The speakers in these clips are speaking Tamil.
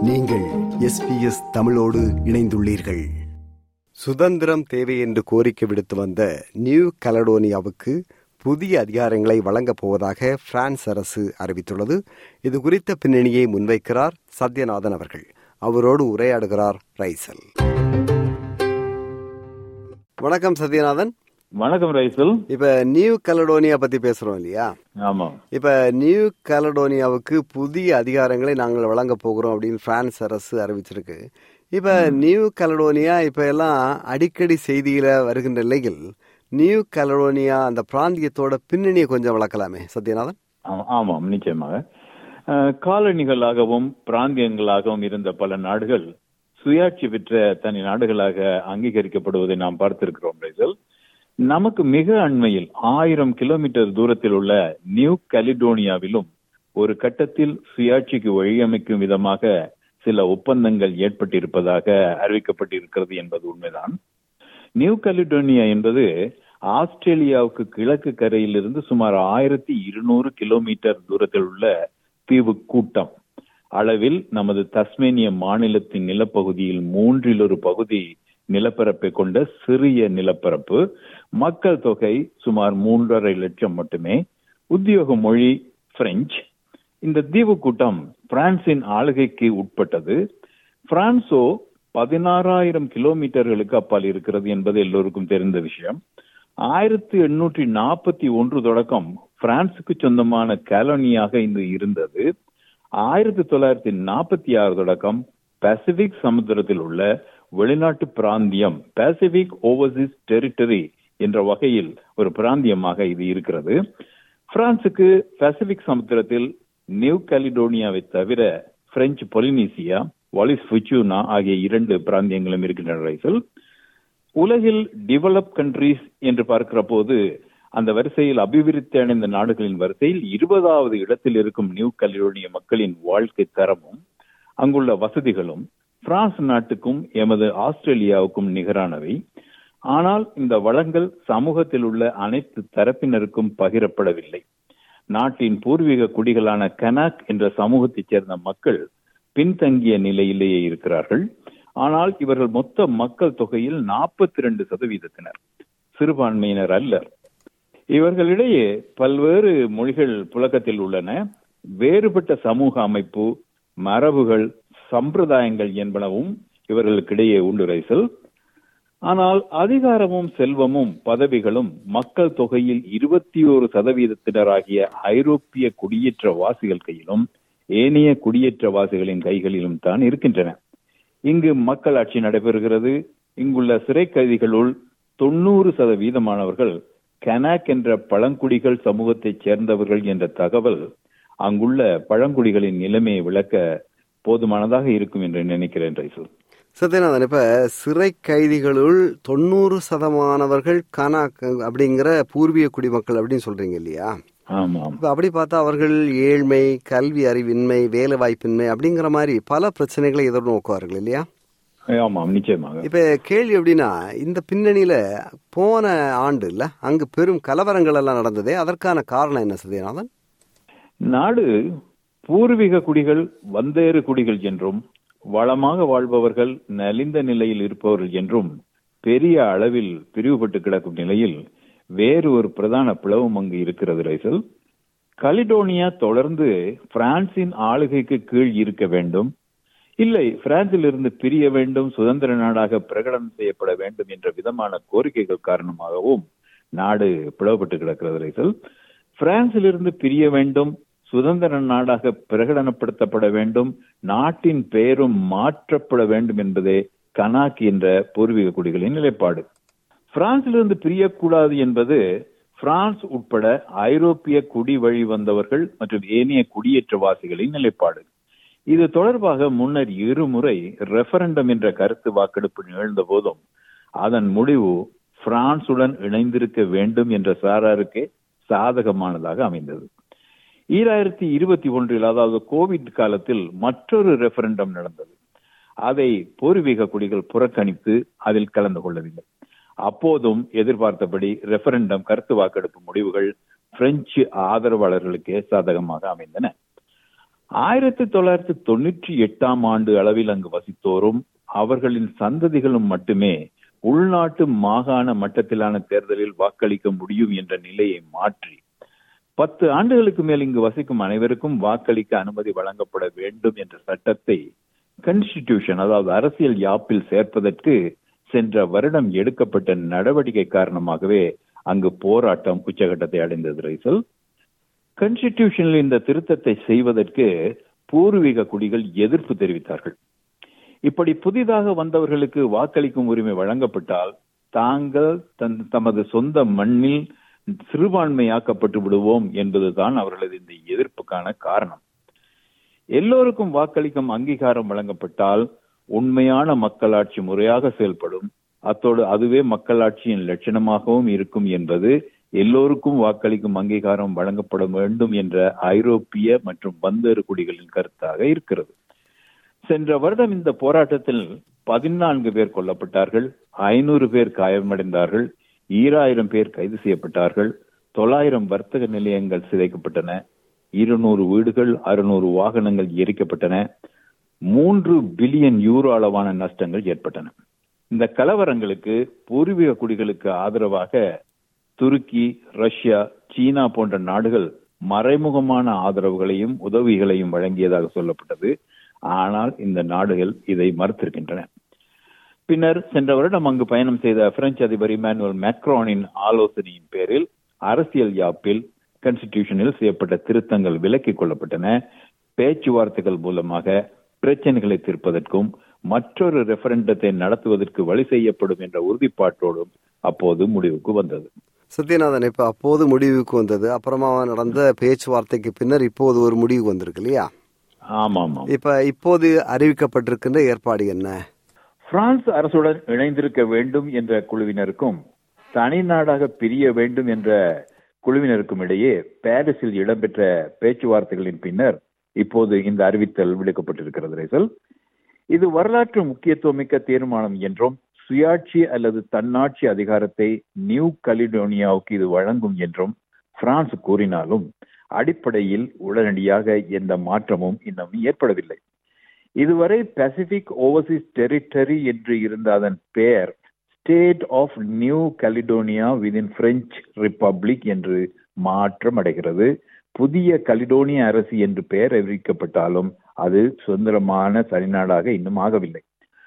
நீங்கள் எஸ்பிஎஸ் தமிழோடு இணைந்துள்ளீர்கள் சுதந்திரம் தேவை என்று கோரிக்கை விடுத்து வந்த நியூ கலடோனியாவுக்கு புதிய அதிகாரங்களை வழங்கப் போவதாக பிரான்ஸ் அரசு அறிவித்துள்ளது இது குறித்த பின்னணியை முன்வைக்கிறார் சத்யநாதன் அவர்கள் அவரோடு உரையாடுகிறார் ரைசல் வணக்கம் சத்யநாதன் வணக்கம் ரைசல் இப்ப நியூ கலடோனியா பத்தி பேசுறோம் இல்லையா ஆமா இப்ப நியூ கலடோனியாவுக்கு புதிய அதிகாரங்களை நாங்கள் வழங்க போகிறோம் அப்படின்னு பிரான்ஸ் அரசு அறிவிச்சிருக்கு இப்ப நியூ கலடோனியா இப்ப எல்லாம் அடிக்கடி செய்தியில வருகின்ற நிலையில் நியூ கலடோனியா அந்த பிராந்தியத்தோட பின்னணியை கொஞ்சம் விளக்கலாமே சத்யநாதன் ஆ- ஆமாம் நிச்சயமாக அஹ், காலனிகளாகவும் பிராந்தியங்களாகவும் இருந்த பல நாடுகள் சுயாட்சி பெற்ற தனி நாடுகளாக அங்கீகரிக்கப்படுவதை நாம் பார்த்திருக்கிறோம் ரைசல் நமக்கு மிக அண்மையில் ஆயிரம் கிலோமீட்டர் தூரத்தில் உள்ள நியூ கலிடோனியாவிலும் ஒரு கட்டத்தில் சுயாட்சிக்கு வழியமைக்கும் விதமாக சில ஒப்பந்தங்கள் ஏற்பட்டிருப்பதாக அறிவிக்கப்பட்டிருக்கிறது என்பது உண்மைதான் நியூ கலிடோனியா என்பது ஆஸ்திரேலியாவுக்கு கிழக்கு கரையிலிருந்து சுமார் ஆயிரத்தி இருநூறு கிலோமீட்டர் தூரத்தில் உள்ள தீவு கூட்டம் அளவில் நமது தஸ்மேனிய மாநிலத்தின் நிலப்பகுதியில் மூன்றில் ஒரு பகுதி நிலப்பரப்பை கொண்ட சிறிய நிலப்பரப்பு மக்கள் தொகை சுமார் மூன்றரை லட்சம் மட்டுமே உத்தியோக மொழி பிரெஞ்சு இந்த தீவு கூட்டம் பிரான்சின் ஆளுகைக்கு உட்பட்டது பிரான்சோ பதினாறாயிரம் கிலோமீட்டர்களுக்கு அப்பால் இருக்கிறது என்பது எல்லோருக்கும் தெரிந்த விஷயம் ஆயிரத்தி எண்ணூற்றி நாற்பத்தி ஒன்று தொடக்கம் பிரான்சுக்கு சொந்தமான காலனியாக இது இருந்தது ஆயிரத்தி தொள்ளாயிரத்தி நாற்பத்தி ஆறு தொடக்கம் பசிபிக் சமுத்திரத்தில் உள்ள வெளிநாட்டு பிராந்தியம் பசிபிக் ஓவர்சீஸ் டெரிட்டரி என்ற வகையில் ஒரு பிராந்தியமாக இது இருக்கிறது பிரான்சுக்கு பசிபிக் சமுத்திரத்தில் நியூ கலிடோனியாவை தவிர பிரெஞ்சு பொலினீசியா வாலிஸ் ஃபுச்சூனா ஆகிய இரண்டு பிராந்தியங்களும் இருக்கின்றன ரைசல் உலகில் டெவலப் கண்ட்ரீஸ் என்று பார்க்கிற போது அந்த வரிசையில் அபிவிருத்தி அடைந்த நாடுகளின் வரிசையில் இருபதாவது இடத்தில் இருக்கும் நியூ கலிடோனிய மக்களின் வாழ்க்கை தரமும் அங்குள்ள வசதிகளும் பிரான்ஸ் நாட்டுக்கும் எமது ஆஸ்திரேலியாவுக்கும் நிகரானவை ஆனால் இந்த வளங்கள் சமூகத்தில் உள்ள அனைத்து தரப்பினருக்கும் பகிரப்படவில்லை நாட்டின் பூர்வீக குடிகளான கனாக் என்ற சமூகத்தைச் சேர்ந்த மக்கள் பின்தங்கிய நிலையிலேயே இருக்கிறார்கள் ஆனால் இவர்கள் மொத்த மக்கள் தொகையில் நாற்பத்தி ரெண்டு சதவீதத்தினர் சிறுபான்மையினர் அல்லர் இவர்களிடையே பல்வேறு மொழிகள் புழக்கத்தில் உள்ளன வேறுபட்ட சமூக அமைப்பு மரபுகள் சம்பிரதாயங்கள் என்பனவும் இவர்களுக்கிடையே உண்டு ரைசல் ஆனால் அதிகாரமும் செல்வமும் பதவிகளும் மக்கள் தொகையில் இருபத்தி ஒரு சதவீதத்தினராகிய ஐரோப்பிய குடியேற்றவாசிகள் கையிலும் ஏனைய குடியேற்றவாசிகளின் கைகளிலும் தான் இருக்கின்றன இங்கு மக்களாட்சி நடைபெறுகிறது இங்குள்ள சிறை கைதிகளுள் தொண்ணூறு சதவீதமானவர்கள் கனாக் என்ற பழங்குடிகள் சமூகத்தைச் சேர்ந்தவர்கள் என்ற தகவல் அங்குள்ள பழங்குடிகளின் நிலைமையை விளக்க போதுமானதாக இருக்கும் என்று நினைக்கிறேன் ரைசல் சத்யநாதன் இப்ப சிறை கைதிகளுள் தொண்ணூறு சதமானவர்கள் கனாக் அப்படிங்கிற பூர்வீக குடிமக்கள் அப்படின்னு சொல்றீங்க இல்லையா ஆமாம் இப்ப அப்படி பார்த்தா அவர்கள் ஏழ்மை கல்வி அறிவின்மை வேலை வாய்ப்பின்மை அப்படிங்கிற மாதிரி பல பிரச்சனைகளை எதிர்நோக்குவார்கள் இல்லையா ஆமாம் நிச்சயமாக இப்ப கேள்வி எப்படின்னா இந்த பின்னணியில போன ஆண்டு இல்ல அங்கு பெரும் கலவரங்கள் எல்லாம் நடந்ததே அதற்கான காரணம் என்ன சத்யநாதன் நாடு பூர்வீக குடிகள் வந்தேறு குடிகள் என்றும் வளமாக வாழ்பவர்கள் நலிந்த நிலையில் இருப்பவர்கள் என்றும் பெரிய அளவில் பிரிவுபட்டு கிடக்கும் நிலையில் வேறு ஒரு பிரதான பிளவும் அங்கு இருக்கிறது ரைசல் கலிடோனியா தொடர்ந்து பிரான்சின் ஆளுகைக்கு கீழ் இருக்க வேண்டும் இல்லை பிரான்சில் இருந்து பிரிய வேண்டும் சுதந்திர நாடாக பிரகடனம் செய்யப்பட வேண்டும் என்ற விதமான கோரிக்கைகள் காரணமாகவும் நாடு பிளவுபட்டு கிடக்கிறது ரைசல் பிரான்சிலிருந்து பிரிய வேண்டும் சுதந்திர நாடாக பிரகடனப்படுத்தப்பட வேண்டும் நாட்டின் பெயரும் மாற்றப்பட வேண்டும் என்பதே கனாக் என்ற பூர்வீக குடிகளின் நிலைப்பாடு பிரான்சிலிருந்து பிரியக்கூடாது என்பது பிரான்ஸ் உட்பட ஐரோப்பிய குடி வழி வந்தவர்கள் மற்றும் ஏனைய குடியேற்றவாசிகளின் நிலைப்பாடு இது தொடர்பாக முன்னர் இருமுறை ரெஃபரண்டம் என்ற கருத்து வாக்கெடுப்பு நிகழ்ந்த போதும் அதன் முடிவு பிரான்சுடன் இணைந்திருக்க வேண்டும் என்ற சாராருக்கே சாதகமானதாக அமைந்தது ஈராயிரத்தி இருபத்தி ஒன்றில் அதாவது கோவிட் காலத்தில் மற்றொரு ரெஃபரண்டம் நடந்தது அதை பூர்வீக குடிகள் புறக்கணித்து அதில் கலந்து கொள்ளவில்லை அப்போதும் எதிர்பார்த்தபடி ரெஃபரண்டம் கருத்து வாக்கெடுப்பு முடிவுகள் பிரெஞ்சு ஆதரவாளர்களுக்கே சாதகமாக அமைந்தன ஆயிரத்தி தொள்ளாயிரத்தி தொண்ணூற்றி எட்டாம் ஆண்டு அளவில் அங்கு வசித்தோரும் அவர்களின் சந்ததிகளும் மட்டுமே உள்நாட்டு மாகாண மட்டத்திலான தேர்தலில் வாக்களிக்க முடியும் என்ற நிலையை மாற்றி பத்து ஆண்டுகளுக்கு மேல் இங்கு வசிக்கும் அனைவருக்கும் வாக்களிக்க அனுமதி வழங்கப்பட வேண்டும் என்ற சட்டத்தை கான்ஸ்டிடியூஷன் அதாவது அரசியல் யாப்பில் சேர்ப்பதற்கு சென்ற வருடம் எடுக்கப்பட்ட நடவடிக்கை காரணமாகவே அங்கு போராட்டம் உச்சகட்டத்தை அடைந்தது ரைசல் கான்ஸ்டிடியூஷனில் இந்த திருத்தத்தை செய்வதற்கு பூர்வீக குடிகள் எதிர்ப்பு தெரிவித்தார்கள் இப்படி புதிதாக வந்தவர்களுக்கு வாக்களிக்கும் உரிமை வழங்கப்பட்டால் தாங்கள் தன் தமது சொந்த மண்ணில் சிறுபான்மையாக்கப்பட்டு விடுவோம் என்பதுதான் அவர்களது இந்த எதிர்ப்புக்கான காரணம் எல்லோருக்கும் வாக்களிக்கும் அங்கீகாரம் வழங்கப்பட்டால் உண்மையான மக்களாட்சி முறையாக செயல்படும் அத்தோடு அதுவே மக்களாட்சியின் லட்சணமாகவும் இருக்கும் என்பது எல்லோருக்கும் வாக்களிக்கும் அங்கீகாரம் வழங்கப்பட வேண்டும் என்ற ஐரோப்பிய மற்றும் பந்தேறு குடிகளின் கருத்தாக இருக்கிறது சென்ற வருடம் இந்த போராட்டத்தில் பதினான்கு பேர் கொல்லப்பட்டார்கள் ஐநூறு பேர் காயமடைந்தார்கள் ஈராயிரம் பேர் கைது செய்யப்பட்டார்கள் தொள்ளாயிரம் வர்த்தக நிலையங்கள் சிதைக்கப்பட்டன இருநூறு வீடுகள் அறுநூறு வாகனங்கள் எரிக்கப்பட்டன மூன்று பில்லியன் யூரோ அளவான நஷ்டங்கள் ஏற்பட்டன இந்த கலவரங்களுக்கு பூர்வீக குடிகளுக்கு ஆதரவாக துருக்கி ரஷ்யா சீனா போன்ற நாடுகள் மறைமுகமான ஆதரவுகளையும் உதவிகளையும் வழங்கியதாக சொல்லப்பட்டது ஆனால் இந்த நாடுகள் இதை மறுத்திருக்கின்றன பின்னர் சென்ற வருடம் அங்கு பயணம் செய்த பிரெஞ்சு அதிபர் இமானுவல் மேக்ரோனின் ஆலோசனையின் பேரில் அரசியல் யாப்பில் கான்ஸ்டிடியூஷனில் செய்யப்பட்ட திருத்தங்கள் விலக்கிக் கொள்ளப்பட்டன பேச்சுவார்த்தைகள் மூலமாக பிரச்சனைகளை தீர்ப்பதற்கும் மற்றொரு ரெஃபரண்டத்தை நடத்துவதற்கு வழி செய்யப்படும் என்ற உறுதிப்பாட்டோடும் அப்போது முடிவுக்கு வந்தது சத்யநாதன் இப்ப அப்போது முடிவுக்கு வந்தது அப்புறமா நடந்த பேச்சுவார்த்தைக்கு பின்னர் இப்போது ஒரு முடிவு வந்திருக்கு இல்லையா ஆமா ஆமா இப்ப இப்போது அறிவிக்கப்பட்டிருக்கின்ற ஏற்பாடு என்ன பிரான்ஸ் அரசுடன் இணைந்திருக்க வேண்டும் என்ற குழுவினருக்கும் தனி நாடாக பிரிய வேண்டும் என்ற குழுவினருக்கும் இடையே பாரிஸில் இடம்பெற்ற பேச்சுவார்த்தைகளின் பின்னர் இப்போது இந்த அறிவித்தல் விடுக்கப்பட்டிருக்கிறது ரேசல் இது வரலாற்று முக்கியத்துவமிக்க தீர்மானம் என்றும் சுயாட்சி அல்லது தன்னாட்சி அதிகாரத்தை நியூ கலிடோனியாவுக்கு இது வழங்கும் என்றும் பிரான்ஸ் கூறினாலும் அடிப்படையில் உடனடியாக எந்த மாற்றமும் இன்னும் ஏற்படவில்லை இதுவரை பசிபிக் ஓவர்சீஸ் டெரிட்டரி என்று இருந்த அதன் பெயர் State of New Caledonia within French Republic என்று மாற்றம் அடைகிறது புதிய கலிடோனிய அரசு என்று பெயர் அறிவிக்கப்பட்டாலும் அது சுதந்திரமான தனிநாடாக இன்னும் ஆகவில்லை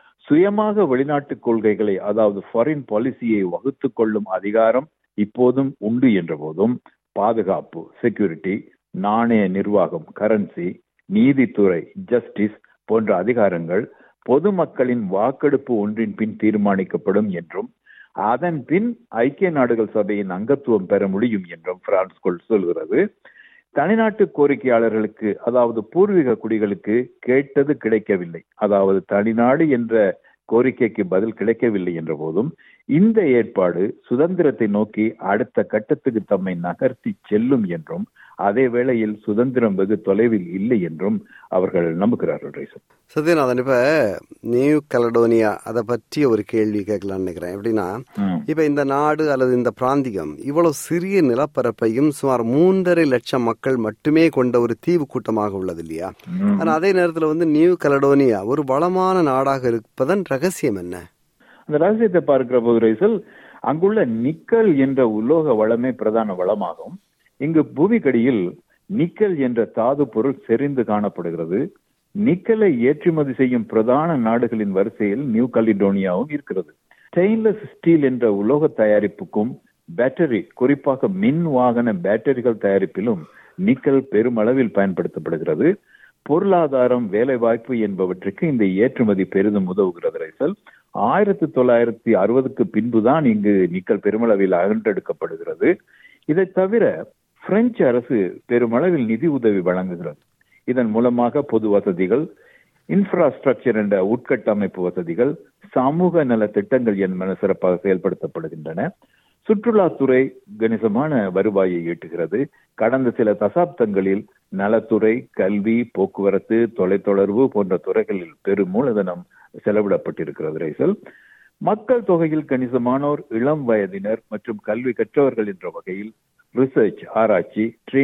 சுயமாக வெளிநாட்டு கொள்கைகளை அதாவது ஃபாரின் பாலிசியை வகுத்து கொள்ளும் அதிகாரம் இப்போதும் உண்டு என்ற போதும் பாதுகாப்பு செக்யூரிட்டி நாணய நிர்வாகம் கரன்சி நீதித்துறை ஜஸ்டிஸ் போன்ற அதிகாரங்கள் பொதுமக்களின் வாக்கெடுப்பு ஒன்றின் பின் தீர்மானிக்கப்படும் என்றும் அதன் பின் ஐக்கிய நாடுகள் சபையின் அங்கத்துவம் பெற முடியும் என்றும் பிரான்ஸ் சொல்கிறது தனிநாட்டு கோரிக்கையாளர்களுக்கு அதாவது பூர்வீக குடிகளுக்கு கேட்டது கிடைக்கவில்லை அதாவது தனிநாடு என்ற கோரிக்கைக்கு பதில் கிடைக்கவில்லை என்ற போதும் இந்த ஏற்பாடு சுதந்திரத்தை நோக்கி அடுத்த கட்டத்துக்கு தம்மை நகர்த்தி செல்லும் என்றும் அதே வேளையில் சுதந்திரம் வெகு தொலைவில் இல்லை என்றும் அவர்கள் நம்புகிறார்கள் ரைசன் சத்யநாதன் இப்ப நியூ கலடோனியா அதை பற்றி ஒரு கேள்வி கேட்கலாம்னு நினைக்கிறேன் எப்படின்னா இப்ப இந்த நாடு அல்லது இந்த பிராந்தியம் இவ்வளவு சிறிய நிலப்பரப்பையும் சுமார் மூன்றரை லட்சம் மக்கள் மட்டுமே கொண்ட ஒரு தீவு கூட்டமாக உள்ளது இல்லையா ஆனா அதே நேரத்துல வந்து நியூ கலடோனியா ஒரு வளமான நாடாக இருப்பதன் ரகசியம் என்ன அந்த ரகசியத்தை பார்க்கிற போது ரைசல் அங்குள்ள நிக்கல் என்ற உலோக வளமே பிரதான வளமாகும் இங்கு பூமிக்கடியில் நிக்கல் என்ற தாது பொருள் செறிந்து காணப்படுகிறது நிக்கலை ஏற்றுமதி செய்யும் பிரதான நாடுகளின் வரிசையில் நியூ கலிடோனியாவும் இருக்கிறது ஸ்டெயின்லெஸ் ஸ்டீல் என்ற உலோக தயாரிப்புக்கும் பேட்டரி குறிப்பாக மின் வாகன பேட்டரிகள் தயாரிப்பிலும் நிக்கல் பெருமளவில் பயன்படுத்தப்படுகிறது பொருளாதாரம் வேலைவாய்ப்பு என்பவற்றுக்கு இந்த ஏற்றுமதி பெரிதும் உதவுகிறது ரைசல் ஆயிரத்தி தொள்ளாயிரத்தி அறுபதுக்கு பின்புதான் இங்கு நிக்கல் பெருமளவில் அகன்றெடுக்கப்படுகிறது இதை தவிர பிரெஞ்சு அரசு பெருமளவில் நிதி உதவி வழங்குகிறது இதன் மூலமாக பொது வசதிகள் இன்ஃப்ராஸ்ட்ரக்சர் என்ற உட்கட்டமைப்பு வசதிகள் சமூக நல திட்டங்கள் என்பன சிறப்பாக செயல்படுத்தப்படுகின்றன சுற்றுலாத்துறை கணிசமான வருவாயை ஈட்டுகிறது கடந்த சில தசாப்தங்களில் நலத்துறை கல்வி போக்குவரத்து தொலைத்தொடர்பு போன்ற துறைகளில் பெரும் மூலதனம் செலவிடப்பட்டிருக்கிறது ரைசல் மக்கள் தொகையில் கணிசமானோர் இளம் வயதினர் மற்றும் கல்வி கற்றவர்கள் என்ற வகையில் ரிசர்ச் ஆராய்ச்சி ட்ரைனிங்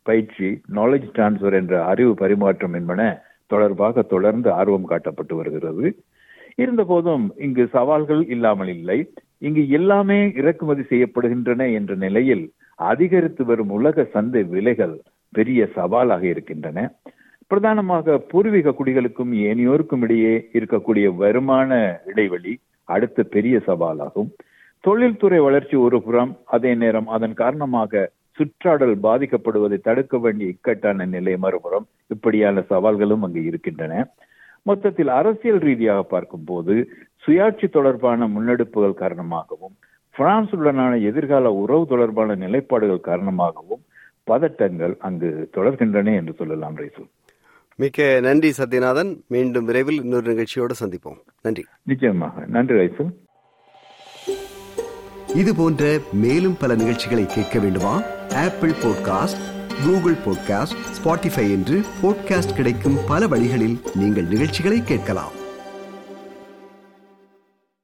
பயிற்சி நாலேஜ் டிரான்ஸ்ஃபர் என்ற அறிவு பரிமாற்றம் என்பன தொடர்பாக தொடர்ந்து ஆர்வம் காட்டப்பட்டு வருகிறது இருந்த போதும் இங்கு சவால்கள் இல்லாமல் இல்லை இங்கு எல்லாமே இறக்குமதி செய்யப்படுகின்றன என்ற நிலையில் அதிகரித்து வரும் உலக சந்தை விலைகள் பெரிய சவாலாக இருக்கின்றன பிரதானமாக பூர்வீக குடிகளுக்கும் ஏனையோருக்கும் இடையே இருக்கக்கூடிய வருமான இடைவெளி அடுத்த பெரிய சவாலாகும் தொழில்துறை வளர்ச்சி ஒரு புறம் அதே நேரம் அதன் காரணமாக சுற்றாடல் பாதிக்கப்படுவதை தடுக்க வேண்டிய இக்கட்டான நிலை மறுபுறம் இப்படியான சவால்களும் அங்கு இருக்கின்றன மொத்தத்தில் அரசியல் ரீதியாக பார்க்கும்போது சுயாட்சி தொடர்பான முன்னெடுப்புகள் காரணமாகவும் பிரான்சுடனான எதிர்கால உறவு தொடர்பான நிலைப்பாடுகள் காரணமாகவும் பதட்டங்கள் அங்கு தொடர்கின்றன என்று சொல்லலாம் ரைசு மிக்க நன்றி சத்யநாதன் மீண்டும் விரைவில் இன்னொரு நிகழ்ச்சியோடு சந்திப்போம் நன்றி நிச்சயமாக நன்றி ரைசு இது போன்ற மேலும் பல நிகழ்ச்சிகளை கேட்க வேண்டுமா Apple podcast Google podcast Spotify என்று பாட்காஸ்ட் கிடைக்கும் பல வழிகளில் நீங்கள் நிகழ்ச்சிகளை கேட்கலாம்